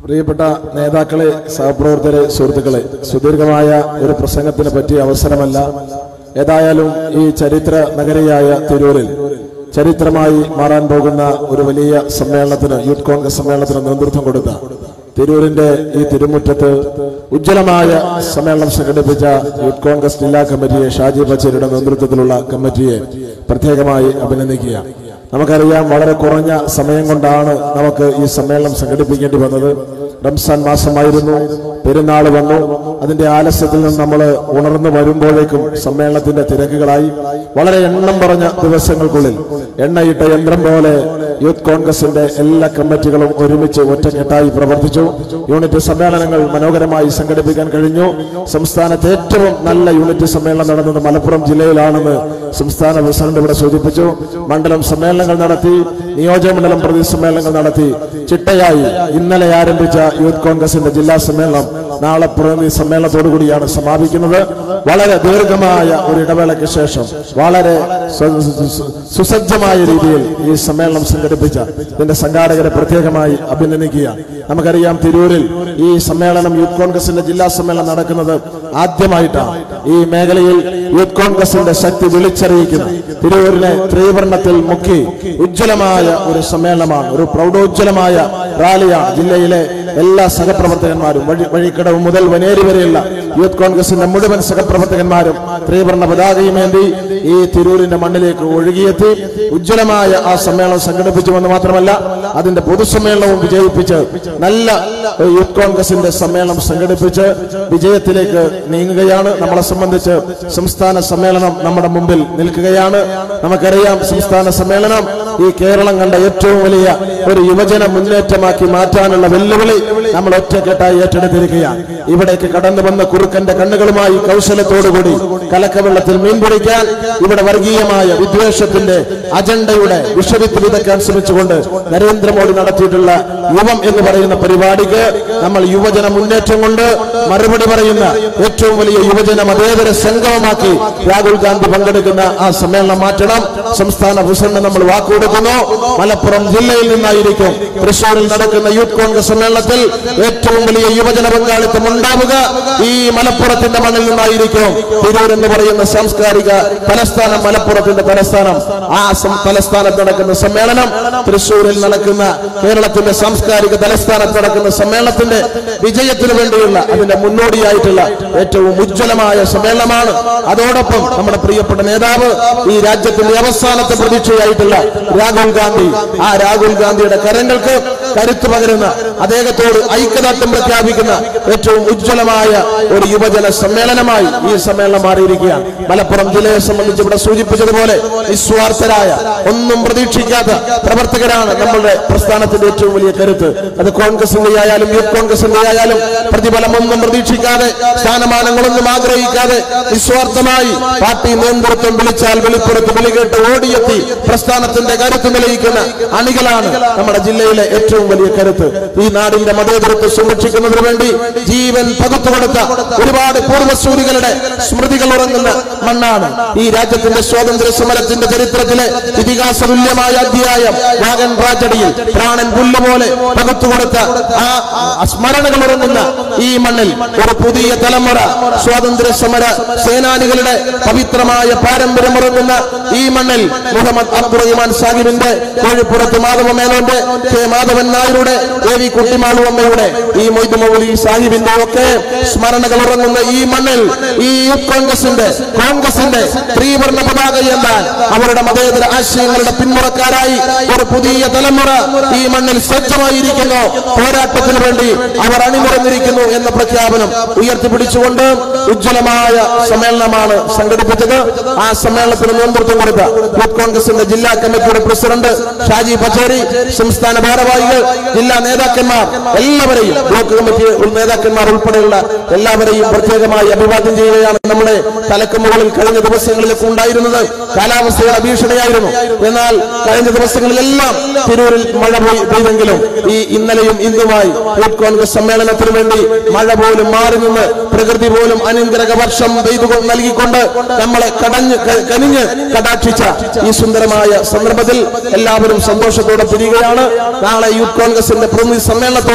പ്രിയപ്പെട്ട നേതാക്കളെ സഹപ്രവർത്തകരെ സുഹൃത്തുക്കളെ സുദീർഘമായ ഒരു പ്രസംഗത്തിന് പറ്റിയ അവസരമല്ല ഏതായാലും ഈ ചരിത്ര നഗരിയായ തിരൂരിൽ ചരിത്രമായി മാറാൻ പോകുന്ന ഒരു വലിയ സമ്മേളനത്തിന് യൂത്ത് കോൺഗ്രസ് സമ്മേളനത്തിന് നേതൃത്വം കൊടുത്ത തിരൂരിന്റെ ഈ തിരുമുറ്റത്ത് ഉജ്ജ്വലമായ സമ്മേളനം സംഘടിപ്പിച്ച യൂത്ത് കോൺഗ്രസ് ജില്ലാ കമ്മിറ്റിയെ ഷാജി ബച്ചേരിയുടെ നേതൃത്വത്തിലുള്ള കമ്മിറ്റിയെ പ്രത്യേകമായി അഭിനന്ദിക്കുക നമുക്കറിയാം വളരെ കുറഞ്ഞ സമയം കൊണ്ടാണ് നമുക്ക് ഈ സമ്മേളനം സംഘടിപ്പിക്കേണ്ടി വന്നത് റംസാൻ മാസമായിരുന്നു പെരുന്നാൾ വന്നു അതിന്റെ ആലസ്യത്തിൽ നിന്ന് നമ്മൾ ഉണർന്നു വരുമ്പോഴേക്കും സമ്മേളനത്തിന്റെ തിരക്കുകളായി വളരെ എണ്ണം പറഞ്ഞ ദിവസങ്ങൾക്കുള്ളിൽ എണ്ണയിട്ട യന്ത്രം പോലെ യൂത്ത് കോൺഗ്രസിന്റെ എല്ലാ കമ്മിറ്റികളും ഒരുമിച്ച് ഒറ്റക്കെട്ടായി പ്രവർത്തിച്ചു യൂണിറ്റ് സമ്മേളനങ്ങൾ മനോഹരമായി സംഘടിപ്പിക്കാൻ കഴിഞ്ഞു സംസ്ഥാനത്ത് ഏറ്റവും നല്ല യൂണിറ്റ് സമ്മേളനം നടന്നത് മലപ്പുറം ജില്ലയിലാണെന്ന് സംസ്ഥാന പ്രസിഡന്റ് ഇവിടെ സൂചിപ്പിച്ചു മണ്ഡലം സമ്മേളനങ്ങൾ നടത്തി നിയോജകമണ്ഡലം പ്രതി സമ്മേളനങ്ങൾ നടത്തി ചിട്ടയായി ഇന്നലെ ആരംഭിച്ച യൂത്ത് കോൺഗ്രസിന്റെ ജില്ലാ സമ്മേളനം നാളെ പ്രതിനിധി സമ്മേളനത്തോടു കൂടിയാണ് സമാപിക്കുന്നത് വളരെ ദീർഘമായ ഒരു ഇടവേളയ്ക്ക് ശേഷം വളരെ സു- സു- സു- സുസജ്ജമായ രീതിയിൽ ഈ സമ്മേളനം സംഘടിപ്പിച്ച ഇതിന്റെ സംഘാടകരെ പ്രത്യേകമായി അഭിനന്ദിക്കുക നമുക്കറിയാം തിരൂരിൽ ഈ സമ്മേളനം യൂത്ത് കോൺഗ്രസിന്റെ ജില്ലാ സമ്മേളനം നടക്കുന്നത് ആദ്യമായിട്ടാണ് ഈ മേഖലയിൽ യൂത്ത് കോൺഗ്രസിന്റെ ശക്തി വിളിച്ചറിയിക്കുന്ന തിരൂരിനെ ത്രിവർണ്ണത്തിൽ മുക്കി ഉജ്ജ്വലമായ ഒരു സമ്മേളനമാണ് ഒരു പ്രൗഢോജ്വലമായ റാലിയാണ് ജില്ലയിലെ എല്ലാ സഹപ്രവർത്തകന്മാരും വഴി വഴിക്കടവ് മുതൽ വനേരി വരെയുള്ള യൂത്ത് കോൺഗ്രസിന്റെ മുഴുവൻ സഹപ്രവർത്തകന്മാരും ത്രിവർണ്ണ പതാകയുമേന്തി ഈ തിരൂരിന്റെ മണ്ണിലേക്ക് ഒഴുകിയെത്തി ഉജ്ജ്വലമായ ആ സമ്മേളനം സംഘടിപ്പിച്ചുവെന്ന് മാത്രമല്ല അതിന്റെ പൊതുസമ്മേളനവും വിജയിപ്പിച്ച് നല്ല ഒരു യൂത്ത് കോൺഗ്രസിന്റെ സമ്മേളനം സംഘടിപ്പിച്ച് വിജയത്തിലേക്ക് നീങ്ങുകയാണ് നമ്മളെ സംബന്ധിച്ച് സംസ്ഥാന സമ്മേളനം നമ്മുടെ മുമ്പിൽ നിൽക്കുകയാണ് നമുക്കറിയാം സംസ്ഥാന സമ്മേളനം ഈ കേരളം കണ്ട ഏറ്റവും വലിയ ഒരു യുവജന മുന്നേറ്റമാക്കി മാറ്റാനുള്ള വെല്ലുവിളി നമ്മൾ ഒറ്റക്കെട്ടായി ഏറ്റെടുത്തിരിക്കുകയാണ് ഇവിടേക്ക് കടന്നു വന്ന കുറുക്കന്റെ കണ്ണുകളുമായി കൗശലത്തോടുകൂടി കലക്കവെള്ളത്തിൽ മീൻ പിടിക്കാൻ ഇവിടെ വർഗീയമായ വിദ്വേഷത്തിന്റെ അജണ്ടയുടെ വിഷവിത്ത് വിതയ്ക്കാൻ ശ്രമിച്ചുകൊണ്ട് നരേന്ദ്രമോദി നടത്തിയിട്ടുള്ള യുവം എന്ന് പറയുന്ന പരിപാടിക്ക് നമ്മൾ യുവജന മുന്നേറ്റം കൊണ്ട് മറുപടി പറയുന്ന ഏറ്റവും വലിയ യുവജന മതേതര സംഗമമാക്കി രാഹുൽ ഗാന്ധി പങ്കെടുക്കുന്ന ആ സമ്മേളനം മാറ്റണം സംസ്ഥാന പ്രസിഡന്റ് നമ്മൾ വാക്കുകൊടുക്കുന്നു മലപ്പുറം ജില്ലയിൽ നിന്നായിരിക്കും തൃശൂരിൽ നടക്കുന്ന യൂത്ത് കോൺഗ്രസ് സമ്മേളനത്തിൽ ഏറ്റവും വലിയ യുവജന പങ്കാളിത്തം ഉണ്ടാവുക ഈ മലപ്പുറത്തിന്റെ മണ്ണിൽ നിന്നായിരിക്കും തിരൂർ എന്ന് പറയുന്ന സാംസ്കാരിക തലസ്ഥാനം മലപ്പുറത്തിന്റെ തലസ്ഥാനം ആ സം- തലസ്ഥാനത്ത് നടക്കുന്ന സമ്മേളനം തൃശൂരിൽ നടക്കുന്ന കേരളത്തിന്റെ സാംസ്കാരിക തലസ്ഥാനത്ത് നടക്കുന്ന സമ്മേളനത്തിന്റെ വിജയത്തിന് വേണ്ടിയുള്ള അതിന്റെ മുന്നോടിയായിട്ടുള്ള ഏറ്റവും ഉജ്ജ്വലമായ സമ്മേളനമാണ് അതോടൊപ്പം നമ്മുടെ പ്രിയപ്പെട്ട നേതാവ് ഈ രാജ്യത്തിന്റെ അവസാനത്തെ പ്രതീക്ഷയായിട്ടുള്ള രാഹുൽ ഗാന്ധി ആ രാഹുൽ ഗാന്ധിയുടെ കരങ്ങൾക്ക് കരുത്ത് പകരുന്ന അദ്ദേഹത്തോട് ഐക്യദാർഢ്യം പ്രഖ്യാപിക്കുന്ന ഏറ്റവും ഉജ്ജ്വലമായ ഒരു യുവജന സമ്മേളനമായി ഈ സമ്മേളനം മാറിയിരിക്കുകയാണ് മലപ്പുറം ജില്ലയെ സംബന്ധിച്ച് ഇവിടെ സൂചിപ്പിച്ചതുപോലെ നിസ്വാർത്ഥരായ ഒന്നും പ്രതീക്ഷിക്കാത്ത പ്രവർത്തകരാണ് നമ്മളുടെ പ്രസ്ഥാനത്തിന്റെ ഏറ്റവും വലിയ കരുത്ത് അത് കോൺഗ്രസിന്റെ ആയാലും യൂത്ത് കോൺഗ്രസിന്റെ ആയാലും പ്രതിഫലം ഒന്നും പ്രതീക്ഷിക്കാതെ സ്ഥാനമാനങ്ങളൊന്നും ആഗ്രഹിക്കാതെ നിസ്വാർത്ഥമായി പാർട്ടി നേതൃത്വം വിളിച്ചാൽ വെളിപ്പുറത്ത് വിളികേട്ട് ഓടിയെത്തി പ്രസ്ഥാനത്തിന്റെ കരുത്ത് നിലയിക്കുന്ന അണികളാണ് നമ്മുടെ ജില്ലയിലെ ഏറ്റവും വലിയ കരുത്ത് ഈ നാടിന്റെ മതേതരത്വം സംരക്ഷിക്കുന്നതിന് വേണ്ടി ജീവൻ പകുത്തു കൊടുത്ത ഒരുപാട് പൂർവ്വസൂരികളുടെ സ്മൃതികൾ ഉറങ്ങുന്ന മണ്ണാണ് ഈ രാജ്യത്തിന്റെ സ്വാതന്ത്ര്യ സമരത്തിന്റെ ചരിത്രത്തിലെ ഇതിഹാസ തുല്യമായ അധ്യായം വാഗൻ ട്രാജഡിയിൽ പ്രാണൻ പുല്ലുപോലെ പകുത്തു കൊടുത്ത ആ ആ സ്മരണകൾ ഉറങ്ങുന്ന ഈ മണ്ണിൽ ഒരു പുതിയ തലമുറ സ്വാതന്ത്ര്യ സമര സേനാനികളുടെ പവിത്രമായ പാരമ്പര്യം ഉറങ്ങുന്ന ഈ മണ്ണിൽ മുഹമ്മദ് അബ്ദുറഹിമാൻ സാഹിബിന്റെ കോഴിപ്പുറത്ത് മാധവ മേനോന്റെ കെ മാധവൻ നായരുടെ എ വി കുട്ടിമാളുവമ്മയുടെ ഈ മൊയ്ത് മൗലി സാഹിബിന്റെ ഒക്കെ സ്മരണകൾ ഉറങ്ങുന്ന ഈ മണ്ണിൽ ഈ യൂത്ത് കോൺഗ്രസിന്റെ കോൺഗ്രസിന്റെ ത്രിവർണ്ണ പതാക എന്താൻ അവരുടെ മതേതര ആശയങ്ങളുടെ പിന്മുറക്കാരായി ഒരു പുതിയ തലമുറ ഈ മണ്ണിൽ സജ്ജമായിരിക്കുന്നു പോരാട്ടത്തിന് വേണ്ടി അവർ അണിനിരന്നിരിക്കുന്നു എന്ന പ്രഖ്യാപനം ഉയർത്തിപ്പിടിച്ചുകൊണ്ട് ഉജ്ജ്വലമായ സമ്മേളനമാണ് സംഘടിപ്പിച്ചത് ആ സമ്മേളനത്തിന് നേതൃത്വം കൊടുത്ത യൂത്ത് കോൺഗ്രസിന്റെ ജില്ലാ കമ്മിറ്റിയുടെ പ്രസിഡന്റ് ഷാജി പച്ചേരി സംസ്ഥാന ഭാരവാഹികൾ ജില്ലാ നേതാക്കന്മാർ എല്ലാവരെയും ബ്ലോക്ക് കമ്മിറ്റി നേതാക്കന്മാർ ഉൾപ്പെടെയുള്ള എല്ലാവരെയും പ്രത്യേകമായി അഭിവാദ്യം ചെയ്യുകയാണ് നമ്മുടെ തലക്ക് മുകളിൽ കഴിഞ്ഞ ദിവസങ്ങളിലൊക്കെ ഉണ്ടായിരുന്നത് കാലാവസ്ഥയുടെ ഭീഷണിയായിരുന്നു എന്നാൽ കഴിഞ്ഞ ദിവസങ്ങളിലെല്ലാം തിരൂരിൽ മഴ പോയി പെയ്തെങ്കിലും ഈ ഇന്നലെയും ഇന്നുമായി യൂത്ത് കോൺഗ്രസ് സമ്മേളനത്തിന് വേണ്ടി മഴ പോലും മാറി നിന്ന് പ്രകൃതി പോലും അനുഗ്രഹ വർഷം പെയ്തു നൽകിക്കൊണ്ട് നമ്മളെ കടഞ്ഞ് ക- കനിഞ്ഞ് കടാക്ഷിച്ച ഈ സുന്ദരമായ സന്ദർഭത്തിൽ എല്ലാവരും സന്തോഷത്തോടെ പിരിയുകയാണ് നാളെ യൂത്ത് കോൺഗ്രസിന്റെ പ്രതിനിധി സമ്മേളനത്തോട്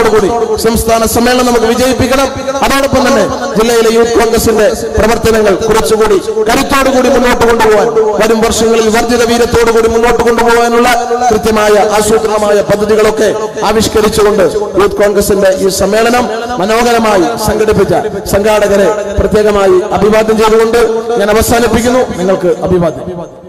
സന്തോഷത്തോടുകൂടി സംസ്ഥാന സമ്മേളനം നമുക്ക് വിജയിപ്പിക്കണം അതോടൊപ്പം തന്നെ ജില്ലയിലെ യൂത്ത് കോൺഗ്രസിന്റെ പ്രവർത്തനങ്ങൾ കുറച്ചുകൂടി കരുത്തോടുകൂടി മുന്നോട്ട് കൊണ്ടുപോകാൻ വരും വർഷങ്ങളിൽ വർദ്ധിത വീരത്തോടുകൂടി മുന്നോട്ട് കൊണ്ടുപോകാനുള്ള കൃത്യമായ ആസൂത്രണമായ പദ്ധതികളൊക്കെ ആവിഷ്കരിച്ചുകൊണ്ട് യൂത്ത് കോൺഗ്രസിന്റെ ഈ സമ്മേളനം മനോഹരമായി സംഘടിപ്പിച്ച സംഘാടകരെ പ്രത്യേകമായി അഭിവാദ്യം ചെയ്തുകൊണ്ട് ഞാൻ അവസാനിപ്പിക്കുന്നു നിങ്ങൾക്ക് അഭിവാദ്യം